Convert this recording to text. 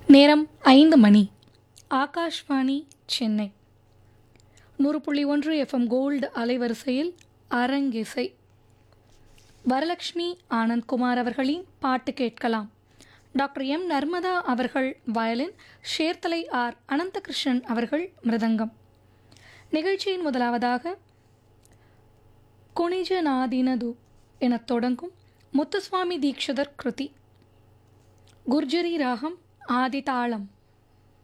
நேரம் ஐந்து மணி ஆகாஷ்வாணி சென்னை நூறு புள்ளி ஒன்று எஃப்எம் கோல்டு அலைவரிசையில் அரங்கிசை வரலட்சுமி ஆனந்த்குமார் அவர்களின் பாட்டு கேட்கலாம் டாக்டர் எம் நர்மதா அவர்கள் வயலின் ஷேர்தலை ஆர் அனந்தகிருஷ்ணன் அவர்கள் மிருதங்கம் நிகழ்ச்சியின் முதலாவதாக குணிஜ நாதினது எனத் தொடங்கும் முத்துசுவாமி தீக்ஷிதர் கிருதி குர்ஜரி ராகம் ஆதிதாளம்